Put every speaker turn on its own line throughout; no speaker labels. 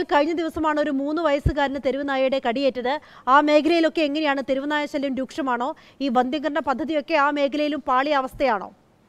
അട്ടപ്പാടിയിൽ കഴിഞ്ഞ ദിവസമാണ് ഒരു മൂന്ന് വയസ്സുകാരന് തെരുവുനായയുടെ കടിയേറ്റത് ആ മേഖലയിലൊക്കെ എങ്ങനെയാണ് തെരുവുനായ ശല്യം രൂക്ഷമാണോ ഈ വന്ധ്യീകരണ പദ്ധതിയൊക്കെ ആ മേഖലയിലും പാളിയ അവസ്ഥയാണോ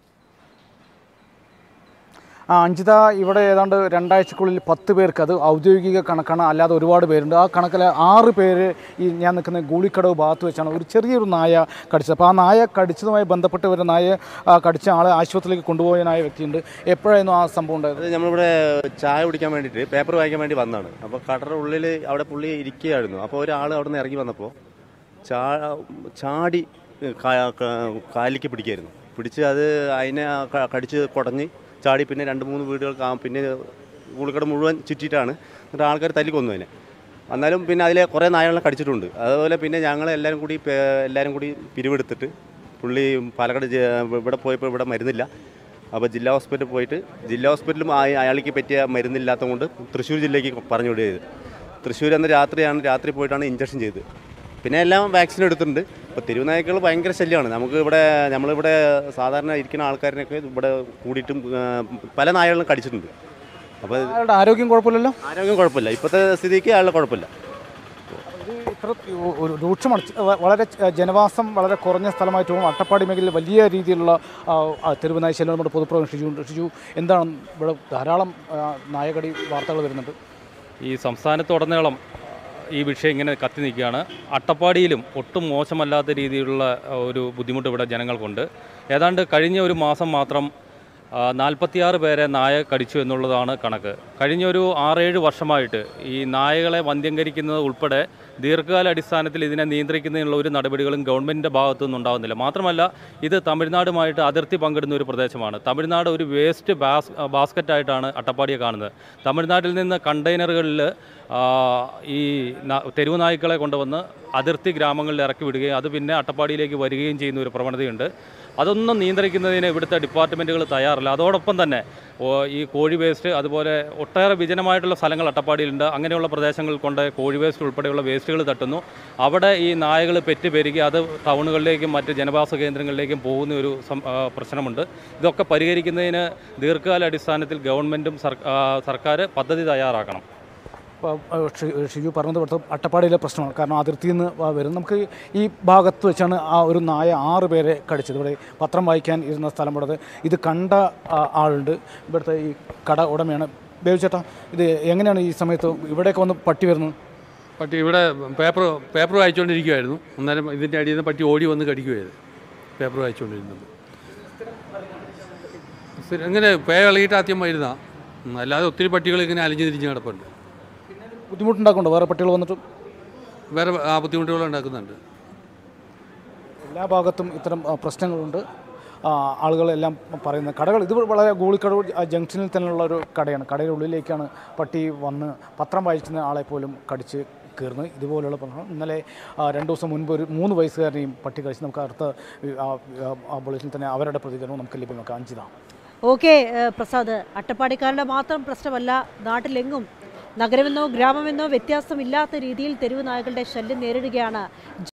ആ അഞ്ജിത ഇവിടെ ഏതാണ്ട് രണ്ടാഴ്ചക്കുള്ളിൽ പത്ത് പേർക്ക് അത് ഔദ്യോഗിക കണക്കാണ് അല്ലാതെ ഒരുപാട് പേരുണ്ട് ആ കണക്കിൽ ആറ് പേര് ഈ ഞാൻ നിൽക്കുന്ന ഗൂളിക്കടവ് ഭാഗത്ത് വെച്ചാണ് ഒരു ചെറിയൊരു നായ കടിച്ചത് അപ്പോൾ ആ നായ കടിച്ചതുമായി ബന്ധപ്പെട്ട് ഒരു നായ ആ, കടിച്ച ആളെ ആശുപത്രിയിലേക്ക് കൊണ്ടുപോയനായ വ്യക്തിയുണ്ട് എപ്പോഴായിരുന്നു ആ സംഭവം ഉണ്ടായത്
അത് നമ്മളിവിടെ ചായ കുടിക്കാൻ വേണ്ടിയിട്ട് പേപ്പർ വായിക്കാൻ വേണ്ടി വന്നതാണ് അപ്പോൾ കടയുടെ ഉള്ളിൽ അവിടെ പുള്ളി ഇരിക്കുകയായിരുന്നു അപ്പോൾ ഒരാൾ അവിടെ നിന്ന് ഇറങ്ങി വന്നപ്പോൾ ചാ ചാടി കാ- കാ- കാലിലേക്ക് പിടിക്കായിരുന്നു പിടിച്ച് അത് അതിനെ ക- കടിച്ച് കുടഞ്ഞ് ചാടി പിന്നെ രണ്ട് മൂന്ന് വീടുകൾ കാ- പിന്നെ ഉൾക്കട മുഴുവൻ ചുറ്റിയിട്ടാണ് എന്നിട്ട് ആൾക്കാർ തല്ലിക്കൊന്നു അതിനെ എന്നാലും പിന്നെ അതിലെ കുറേ നായകളെ കടിച്ചിട്ടുണ്ട് അതുപോലെ പിന്നെ ഞങ്ങൾ എല്ലാവരും കൂടി പേ- എല്ലാവരും കൂടി പിരിവെടുത്തിട്ട് പുള്ളി പാലക്കാട് ജ- ഇവിടെ പോയപ്പോൾ ഇവിടെ മരുന്നില്ല അപ്പോൾ ജില്ലാ ഹോസ്പിറ്റലിൽ പോയിട്ട് ജില്ലാ ഹോസ്പിറ്റലും ആ- അയാൾക്ക് പറ്റിയ മരുന്നില്ലാത്തത് കൊണ്ട് തൃശ്ശൂർ ജില്ലയ്ക്ക് പറഞ്ഞു വിടുകയത് തൃശ്ശൂർ അന്ന് രാത്രിയാണ് രാത്രി പോയിട്ടാണ് ഇഞ്ചക്ഷൻ ചെയ്തത് പിന്നെ എല്ലാം വാക്സിൻ എടുത്തിട്ടുണ്ട് ഇപ്പോൾ തെരുവുനായ്ക്കൾ ഭയങ്കര ശല്യമാണ് നമുക്ക് ഇവിടെ നമ്മളിവിടെ സാധാരണ ഇരിക്കുന്ന ആൾക്കാരിനൊക്കെ ഇവിടെ കൂടിയിട്ടും ആ, പല നായകളും കടിച്ചിട്ടുണ്ട് അപ്പോൾ
അയാളുടെ ആരോഗ്യം കുഴപ്പമില്ലല്ലോ
ആരോഗ്യം കുഴപ്പമില്ല ഇപ്പോഴത്തെ സ്ഥിതിക്ക് അയാളുടെ കുഴപ്പമില്ല
ഇത് ഇത്ര ഒരു രൂക്ഷമാണ് വ- വളരെ ജനവാസം വളരെ കുറഞ്ഞ സ്ഥലമായിട്ട് തോന്നും അട്ടപ്പാടി മേഖലയിൽ വലിയ രീതിയിലുള്ള ആ, ആ, തെരുവ് നായ ശല്യം നമ്മുടെ പൊതുപ്രവർത്തകൻ ഷിജു ഉണ്ട് ഷിജു എന്താണ് ഇവിടെ ധാരാളം ആ, നായകടി വാർത്തകൾ വരുന്നുണ്ട്
ഈ സംസ്ഥാനത്തുടനീളം ഈ വിഷയം ഇങ്ങനെ കത്തി നിൽക്കുകയാണ് അട്ടപ്പാടിയിലും ഒട്ടും മോശമല്ലാത്ത രീതിയിലുള്ള ആ, ഒരു ബുദ്ധിമുട്ട് ഇവിടെ ജനങ്ങൾക്കുണ്ട് ഏതാണ്ട് കഴിഞ്ഞ ഒരു മാസം മാത്രം നാൽപ്പത്തിയാറ് പേരെ നായ കടിച്ചു എന്നുള്ളതാണ് കണക്ക് കഴിഞ്ഞ ഒരു ആറേഴ് വർഷമായിട്ട് ഈ നായകളെ വന്ധ്യംകരിക്കുന്നത് ഉൾപ്പെടെ ദീർഘകാല അടിസ്ഥാനത്തിൽ ഇതിനെ നിയന്ത്രിക്കുന്നതിനുള്ള ഒരു നടപടികളും ഗവൺമെൻറ്റിൻ്റെ ഭാഗത്തു നിന്നുണ്ടാകുന്നില്ല മാത്രമല്ല ഇത് തമിഴ്നാടുമായിട്ട് അതിർത്തി പങ്കിടുന്ന ഒരു പ്രദേശമാണ് തമിഴ്നാട് ഒരു വേസ്റ്റ് ബാസ് ബാസ്ക്കറ്റായിട്ടാണ് അട്ടപ്പാടിയെ കാണുന്നത് തമിഴ്നാട്ടിൽ നിന്ന് കണ്ടെയ്നറുകളിൽ ഈ ന- തെരുവ് നായ്ക്കളെ കൊണ്ടുവന്ന് അതിർത്തി ഗ്രാമങ്ങളിൽ ഇറക്കി വിടുകയും അത് പിന്നെ അട്ടപ്പാടിയിലേക്ക് വരികയും ചെയ്യുന്ന ഒരു പ്രവണതയുണ്ട് അതൊന്നും നിയന്ത്രിക്കുന്നതിന് ഇവിടുത്തെ ഡിപ്പാർട്ട്മെൻറ്റുകൾ തയ്യാറല്ല അതോടൊപ്പം തന്നെ ഓ, ഈ കോഴി വേസ്റ്റ് അതുപോലെ ഒട്ടേറെ വിജനമായിട്ടുള്ള സ്ഥലങ്ങൾ അട്ടപ്പാടിയിലുണ്ട് അങ്ങനെയുള്ള പ്രദേശങ്ങളിൽ കൊണ്ട് കോഴി വേസ്റ്റ് ഉൾപ്പെടെയുള്ള വേസ്റ്റുകൾ തട്ടുന്നു അവിടെ ഈ നായകൾ പെറ്റ് പെരുകി അത് ടൗണുകളിലേക്കും മറ്റ് ജനവാസ കേന്ദ്രങ്ങളിലേക്കും പോകുന്ന ഒരു സം- ആ, പ്രശ്നമുണ്ട് ഇതൊക്കെ പരിഹരിക്കുന്നതിന് ദീർഘകാല അടിസ്ഥാനത്തിൽ ഗവൺമെൻറ്റും സർ- ആ, സർക്കാർ പദ്ധതി തയ്യാറാക്കണം
ഇപ്പോൾ, ആ, ഷി- ഷിജു പറഞ്ഞത് പോലെ അട്ടപ്പാടിയിലെ പ്രശ്നമാണ് കാരണം അതിർത്തിയിൽ നിന്ന് വ- വരും നമുക്ക് ഈ ഭാഗത്ത് വെച്ചാണ് ആ ഒരു നായ ആറ് പേരെ കടിച്ചത് ഇവിടെ പത്രം വായിക്കാൻ ഇരുന്ന സ്ഥലം ഇവിടെ ഇത് കണ്ട ആ, ആളുണ്ട് ഇവിടുത്തെ ഈ കട ഉടമയാണ് ബേബി ചേട്ടാ ഇത് എങ്ങനെയാണ് ഈ സമയത്ത് ഇവിടെയൊക്കെ വന്ന് പട്ടി വരുന്നത്
പട്ടി ഇവിടെ പേപ്പർ പേപ്പർ വായിച്ചുകൊണ്ടിരിക്കുമായിരുന്നു അന്നേരം ഇതിൻ്റെ അടിയിൽ നിന്ന് പട്ടി ഓടി വന്ന് കടിക്കുമായിരുന്നു പേപ്പർ വായിച്ചുകൊണ്ടിരുന്നത് സ്ഥിരം ഇങ്ങനെ പേ ഇളകിയിട്ട് ആദ്യം വരുന്ന അല്ലാതെ ഒത്തിരി പട്ടികൾ ഇങ്ങനെ അലിഞ്ഞു തിരിഞ്ഞ് കിടപ്പുണ്ട്
ബുദ്ധിമുട്ടുണ്ടാക്കുന്നുണ്ടോ വേറെ പട്ടികൾ വന്നിട്ട്
വേറെ ആ ബുദ്ധിമുട്ടുകൾ ഉണ്ടാക്കുന്നുണ്ട്
എല്ലാ ഭാഗത്തും ഇത്തരം ആ, പ്രശ്നങ്ങളുണ്ട് ആ, ആളുകളെല്ലാം പറയുന്ന കടകൾ ഇത് വളരെ ഗോളിക്കടവ് ആ ജംഗ്ഷനിൽ തന്നെയുള്ള ഒരു കടയാണ് കടയുടെ ഉള്ളിലേക്കാണ് പട്ടി വന്ന് പത്രം വായിക്കുന്ന ആളെ പോലും കടിച്ച് കീർന്ന് ഇതുപോലുള്ള പ്രശ്നം ഇന്നലെ ആ, രണ്ട് ദിവസം മുൻപ് ഒരു മൂന്ന് വയസ്സുകാരനെയും പട്ടി കഴിച്ച് നമുക്ക് അടുത്ത ആ, ആ, ആ ബുള്ളറ്റിൽ തന്നെ അവരുടെ പ്രതികരണവും നമുക്ക് ലഭ്യമാക്കാം അഞ്ചിതാണ്
ഓക്കെ പ്രസാദ് അട്ടപ്പാടിക്കാരുടെ മാത്രം പ്രശ്നമല്ല നാട്ടിലെങ്ങും നഗരമെന്നോ ഗ്രാമമെന്നോ വ്യത്യാസമില്ലാത്ത രീതിയിൽ തെരുവ് നായകളുടെ ശല്യം നേരിടുകയാണ്